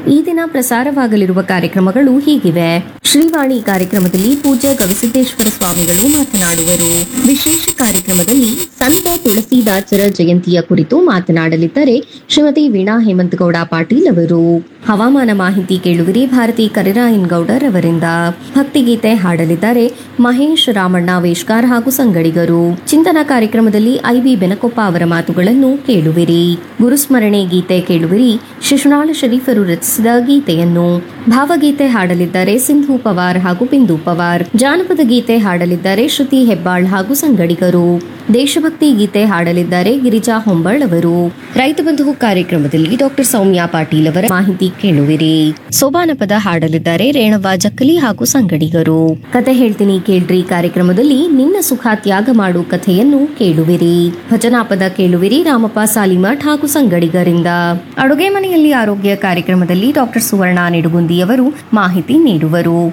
ಈ ದಿನ ಪ್ರಸಾರವಾಗಲಿರುವ ಕಾರ್ಯಕ್ರಮಗಳು ಹೀಗಿವೆ ಶ್ರೀವಾಣಿ ಕಾರ್ಯಕ್ರಮದಲ್ಲಿ ಪೂಜ್ಯ ಗವಿಸಿದ್ದೇಶ್ವರ ಸ್ವಾಮಿಗಳು ಮಾತನಾಡುವರು ವಿಶೇಷ ಕಾರ್ಯಕ್ರಮದಲ್ಲಿ ಸಂತ ತುಳಸಿದಾಸರ ಜಯಂತಿಯ ಕುರಿತು ಮಾತನಾಡಲಿದ್ದಾರೆ ಶ್ರೀಮತಿ ವೀಣಾ ಹೇಮಂತಗೌಡ ಪಾಟೀಲ್ ಅವರು ಹವಾಮಾನ ಮಾಹಿತಿ ಕೇಳುವಿರಿ ಭಾರತಿ ಕರಿರಾಯನ್ ಗೌಡರ್ ಅವರಿಂದ ಭಕ್ತಿಗೀತೆ ಹಾಡಲಿದ್ದಾರೆ ಮಹೇಶ್ ರಾಮಣ್ಣ ವೇಶ್ಕಾರ್ ಹಾಗೂ ಸಂಗಡಿಗರು ಚಿಂತನ ಕಾರ್ಯಕ್ರಮದಲ್ಲಿ ಐಬಿ ಬೆನಕೊಪ್ಪ ಅವರ ಮಾತುಗಳನ್ನು ಕೇಳುವಿರಿ ಗುರುಸ್ಮರಣೆ ಗೀತೆ ಕೇಳುವಿರಿ ಶಿಶುನಾಳ ಶರೀಫರು ರಚಿಸಿದ ಗೀತೆಯನ್ನು ಭಾವಗೀತೆ ಹಾಡಲಿದ್ದಾರೆ ಸಿಂಧು ಪವಾರ್ ಹಾಗೂ ಬಿಂದು ಪವಾರ್ ಜಾನಪದ ಗೀತೆ ಹಾಡಲಿದ್ದಾರೆ ಶ್ರುತಿ ಹೆಬ್ಬಾಳ್ ಹಾಗೂ ಸಂಗಡಿಗರು ದೇಶಭಕ್ತಿ ಗೀತೆ ಹಾಡಲಿದ್ದಾರೆ ಗಿರಿಜಾ ಹೊಂಬಾಳ್ ಅವರು ರೈತ ಬಂಧು ಕಾರ್ಯಕ್ರಮದಲ್ಲಿ ಡಾಕ್ಟರ್ ಸೌಮ್ಯ ಪಾಟೀಲ್ ಅವರ ಮಾಹಿತಿ ಕೇಳುವಿರಿ ಸೋಬಾನ ಪದ ಹಾಡಲಿದ್ದಾರೆ ರೇಣವ್ವ ಜಕ್ಕಲಿ ಹಾಗೂ ಸಂಗಡಿಗರು ಕತೆ ಹೇಳ್ತೀನಿ ಕೇಳ್ರಿ ಕಾರ್ಯಕ್ರಮದಲ್ಲಿ ನಿನ್ನ ಸುಖ ತ್ಯಾಗ ಮಾಡು ಕಥೆಯನ್ನು ಕೇಳುವಿರಿ ಭಜನಾ ಪದ ಕೇಳುವಿರಿ ರಾಮಪ್ಪ ಸಾಲಿಮಠ್ ಹಾಗೂ ಸಂಗಡಿಗರಿಂದ ಅಡುಗೆ ಮನೆಯಲ್ಲಿ ಆರೋಗ್ಯ ಕಾರ್ಯಕ್ರಮದಲ್ಲಿ ಡಾಕ್ಟರ್ ಸುವರ್ಣ ನಿಡುಗುಂದಿ ಅವರು ಮಾಹಿತಿ ನೀಡುವರು